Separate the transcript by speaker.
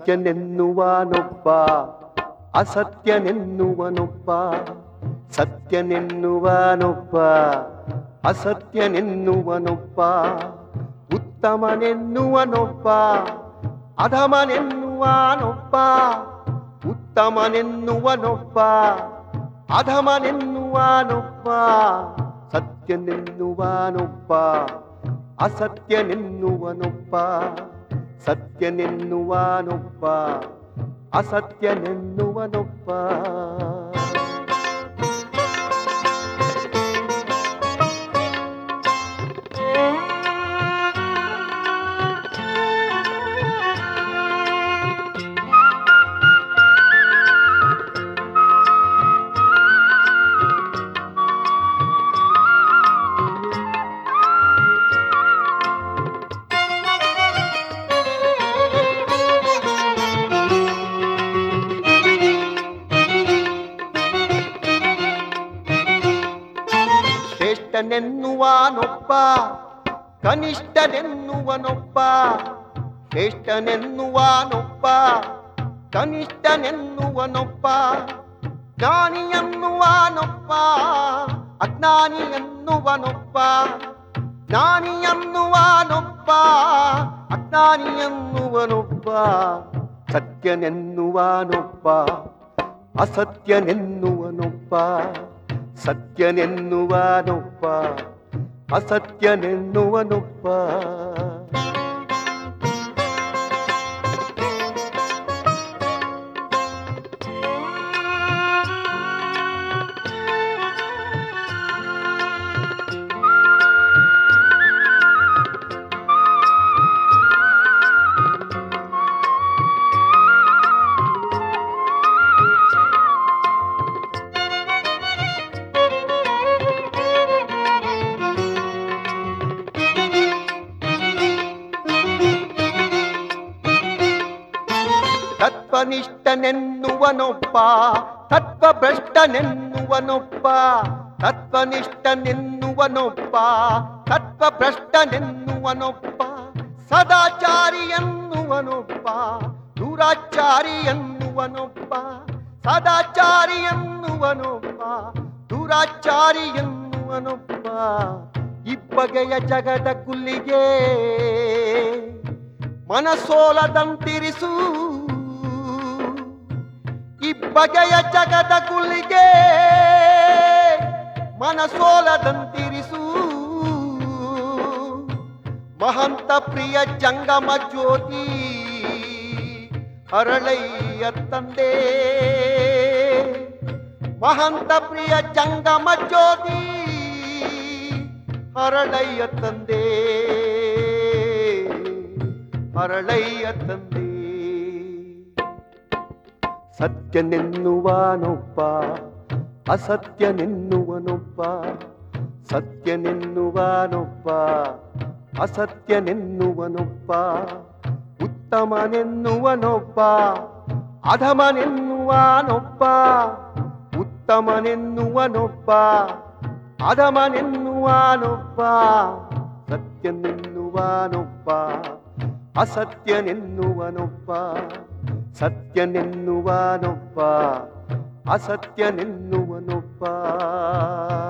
Speaker 1: ಸತ್ಯನೆನ್ನುವನೊಬ್ಬ ಅಸತ್ಯನೆನ್ನುವನೊಬ್ಬ ಸತ್ಯನೆನ್ನುವನೊಬ್ಬ ಅಸತ್ಯನೆನ್ನುವನೊಬ್ಬ ಉತ್ತಮನೆನ್ನುವನೊಬ್ಬ ಅಧಮನೆನ್ನುವನೊಬ್ಬ ಉತ್ತಮನೆನ್ನುವನೊಬ್ಬ ಅಧಮನೆನ್ನುವನೊಬ್ಬ ಸತ್ಯನೆನ್ನುವನೊಬ್ಬ ಅಸತ್ಯನೆನ್ನುವನೊಬ್ಬ ಸತ್ಯನೆನ್ನುವನೊಬ್ಬ ಅಸತ್ಯನೆನ್ನುವನೊಬ್ಬ ಶ್ರೇಷ್ಠನೆನ್ನುವನೊಬ್ಬ ಕನಿಷ್ಠನೆನ್ನುವನೊಬ್ಬ ಶ್ರೇಷ್ಠನೆನ್ನುವನೊಬ್ಬ ಕನಿಷ್ಠನೆನ್ನುವನೊಬ್ಬ ಜ್ಞಾನಿ ಎನ್ನುವನೊಬ್ಬ ಅಜ್ಞಾನಿ ಎನ್ನುವನೊಬ್ಬ ಜ್ಞಾನಿ ಎನ್ನುವನೊಬ್ಬ ಅಜ್ಞಾನಿ ಎನ್ನುವನೊಬ್ಬ ಸತ್ಯನೆನ್ನುವನೊಬ್ಬ ಅಸತ್ಯನೆನ್ನುವನೊಬ್ಬ ಸತ್ಯನೆನ್ನುವನೊಬ್ಬ ಅಸತ್ಯನೆನ್ನುವನೊಬ್ಬ ತತ್ವನಿಷ್ಠನೆನ್ನುವನೊಬ್ಬ ತತ್ವಭ್ರಷ್ಟನೆನ್ನುವನೊಬ್ಬ ತತ್ವನಿಷ್ಠನೆನ್ನುವನೊಬ್ಬ ತತ್ವಭ್ರಷ್ಟನೆನ್ನುವನೊಬ್ಬ ಸದಾಚಾರಿ ಎನ್ನುವನೊಬ್ಬ ದುರಾಚಾರಿ ಎನ್ನುವನೊಬ್ಬ ಸದಾಚಾರಿ ಎನ್ನುವನೊಬ್ಬ ದುರಾಚಾರಿ ಎನ್ನುವನೊಬ್ಬ ಇಬ್ಬಗೆಯ ಜಗದ ಕುಲ್ಲಿಗೆ ಮನಸೋಲದಂತಿರಿಸು ಇಬ್ಬಗೆಯ ಜಗದ ಕುಲ್ಲಿಗೆ ಮನಸೋಲದಂತಿರಿಸು ಮಹಂತ ಪ್ರಿಯ ಜಂಗಮ ಜ್ಯೋತಿ ಅರಳಯ್ಯ ತಂದೆ ಮಹಂತ ಪ್ರಿಯ ಜಂಗಮ ಜ್ಯೋತಿ ಹರಳಯ್ಯ ತಂದೆ ಹರಳಯ್ಯ ತಂದೆ ಸತ್ಯನೆನ್ನುವನೊಬ್ಬ ಅಸತ್ಯನೆನ್ನುವನೊಬ್ಬ ಸತ್ಯನೆನ್ನುವನೊಬ್ಬ ಅಸತ್ಯನೆನ್ನುವನೊಬ್ಬ ಉತ್ತಮನೆನ್ನುವನೊಬ್ಬ ಅಧಮನೆನ್ನುವನೊಬ್ಬ ಉತ್ತಮನೆನ್ನುವನೊಬ್ಬ ಅಧಮನೆನ್ನುವನೊಬ್ಬ ಸತ್ಯನೆನ್ನುವನೊಬ್ಬ ಅಸತ್ಯನೆನ್ನುವನೊಬ್ಬ ಸತ್ಯನೆನ್ನುವನೊಬ್ಬ ಅಸತ್ಯನೆನ್ನುವನೊಬ್ಬ